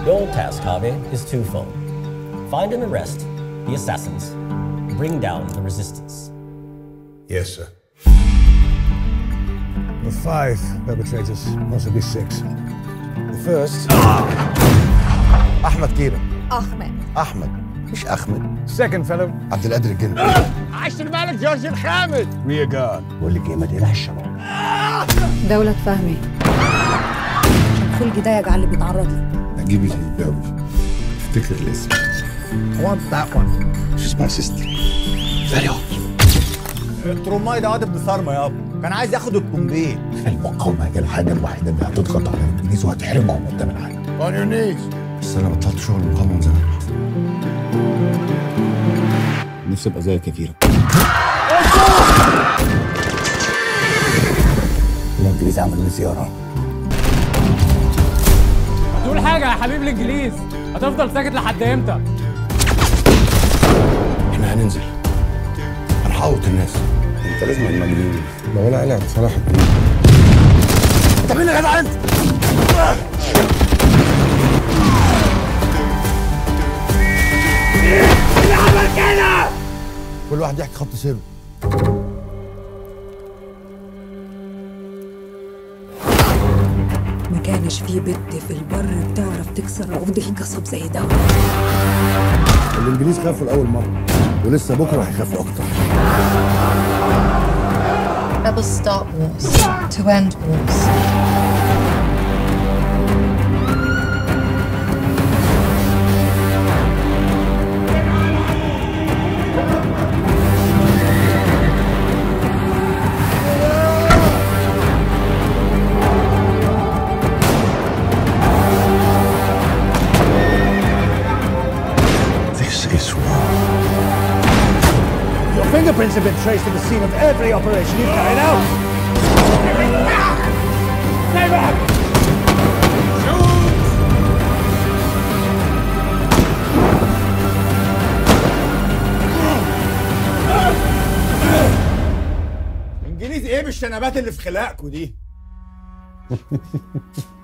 The old task, Kave, is twofold. Find and arrest the assassins. Bring down the resistance. Yes, sir. The five perpetrators, possibly six. The first, احمد كيرة أحمد احمد مش احمد second fellow, عبد القادر الجندي rear guard. بقول لك ايه ما تقلقش شباب دولة فهمي خلقي ضيق على اللي بيتعرض له اجيب الهنداوي افتكر الاسم I want that one. She's my sister. Very hot. التروماي ده واد ابن صارمه يابا كان عايز ياخد الكومبين المقاومة هي الحاجة الوحيدة اللي هتضغط على الانجليز وهتحرمهم قدام العالم. On your knees. بس انا بطلت شغل المقاومة من زمان. نفسي ابقى زيك يا كيرة. الانجليز عملوا لي زيارة. تقول حاجة يا حبيب الإنجليز هتفضل ساكت لحد إمتى؟ احنا هننزل. هنحوط الناس. انت لازم المجنون. ده ولا قلع صلاح الدين. انت مين يا جدع انت؟ كل واحد يحكي خط سيره ما كانش في بنت في البر بتعرف تكسر عقد القصب زي ده الانجليز خافوا لاول مره ولسه بكره هيخافوا اكتر Rebels start wars to end wars. This is war. Your fingerprints have been traced at the scene of every operation you've carried out. انجليز ايه بالشنبات اللي في خلاقكوا دي